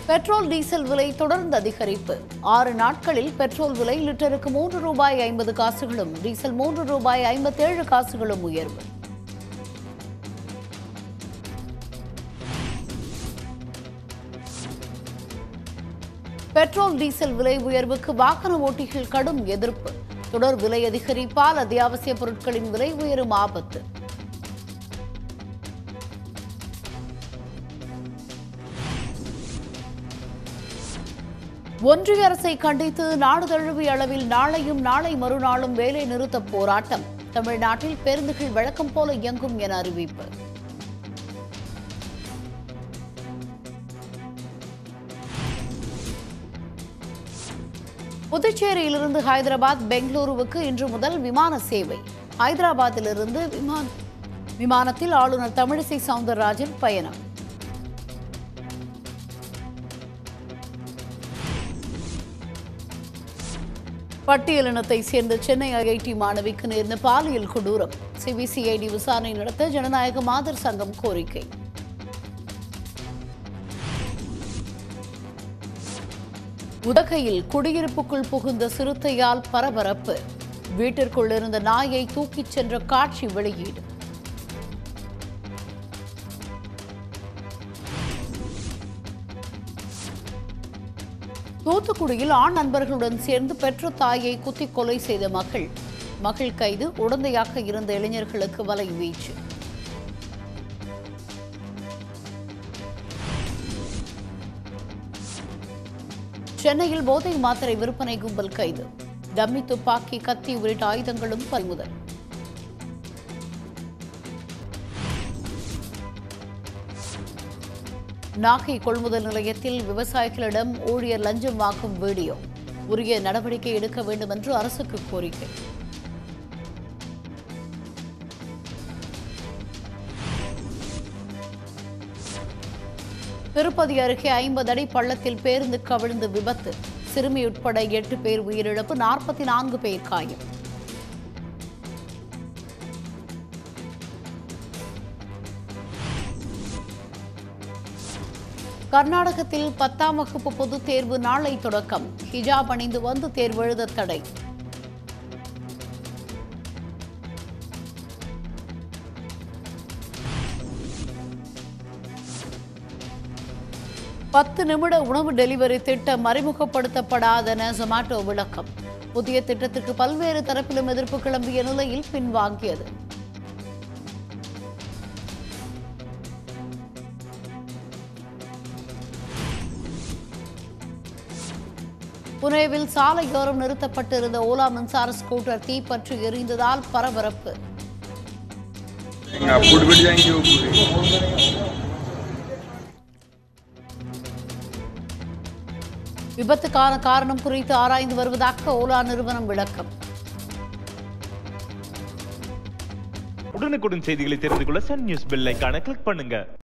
petrol diesel விலை தொடர்ந்து அதிகரிப்பு ஆறு நாட்களில் பெட்ரோல் விலை லிட்டருக்கு மூன்று ரூபாய் ஐம்பது காசுகளும் டீசல் மூன்று ரூபாய் ஐம்பத்தேழு காசுகளும் உயர்வு பெட்ரோல் டீசல் விலை உயர்வுக்கு வாகன ஓட்டிகள் கடும் எதிர்ப்பு தொடர் விலை அதிகரிப்பால் அத்தியாவசிய பொருட்களின் விலை உயரும் ஆபத்து ஒன்றிய அரசை கண்டித்து நாடு தழுவிய அளவில் நாளையும் நாளை மறுநாளும் வேலை நிறுத்த போராட்டம் தமிழ்நாட்டில் பேருந்துகள் வழக்கம் போல இயங்கும் என அறிவிப்பு புதுச்சேரியிலிருந்து ஹைதராபாத் பெங்களூருவுக்கு இன்று முதல் விமான சேவை ஹைதராபாத்திலிருந்து விமான விமானத்தில் ஆளுநர் தமிழிசை சவுந்தரராஜன் பயணம் பட்டியலினத்தை சேர்ந்த சென்னை ஐஐடி மாணவிக்கு நேர்ந்த பாலியல் கொடூரம் சிபிசிஐடி விசாரணை நடத்த ஜனநாயக மாதர் சங்கம் கோரிக்கை உதகையில் குடியிருப்புக்குள் புகுந்த சிறுத்தையால் பரபரப்பு வீட்டிற்குள் இருந்த நாயை தூக்கிச் சென்ற காட்சி வெளியீடு தூத்துக்குடியில் ஆண் நண்பர்களுடன் சேர்ந்து பெற்ற தாயை குத்தி கொலை செய்த மகள் மகள் கைது உடந்தையாக இருந்த இளைஞர்களுக்கு வலை வீச்சு சென்னையில் போதை மாத்திரை விற்பனை கும்பல் கைது டம்மி துப்பாக்கி கத்தி உள்ளிட்ட ஆயுதங்களும் பறிமுதல் நாகை கொள்முதல் நிலையத்தில் விவசாயிகளிடம் ஊழியர் லஞ்சம் வாங்கும் வீடியோ உரிய நடவடிக்கை எடுக்க வேண்டும் என்று அரசுக்கு கோரிக்கை திருப்பதி அருகே ஐம்பது அடி பள்ளத்தில் பேருந்து கவிழ்ந்து விபத்து சிறுமி உட்பட எட்டு பேர் உயிரிழப்பு நாற்பத்தி நான்கு பேர் காயம் கர்நாடகத்தில் பத்தாம் வகுப்பு பொதுத் தேர்வு நாளை தொடக்கம் ஹிஜாப் அணிந்து வந்து தேர்வு எழுத தடை பத்து நிமிட உணவு டெலிவரி திட்டம் அறிமுகப்படுத்தப்படாதென ஜொமாட்டோ விளக்கம் புதிய திட்டத்திற்கு பல்வேறு தரப்பிலும் எதிர்ப்பு கிளம்பிய நிலையில் பின்வாங்கியது புனேவில் சாலையோரம் நிறுத்தப்பட்டிருந்த ஓலா மின்சார ஸ்கூட்டர் தீப்பற்றி எரிந்ததால் பரபரப்பு फुट बिट जाएंगे वो पूरे விபத்துக்கான காரணம் குறித்து ஆராய்ந்து வருவதாக ஓலா நிறுவனம் விளக்கம் உடனுக்குடன் செய்திகளை தெரிந்து கொள்ள சன் நியூஸ் பெல் ஐகானை கிளிக் பண்ணுங்க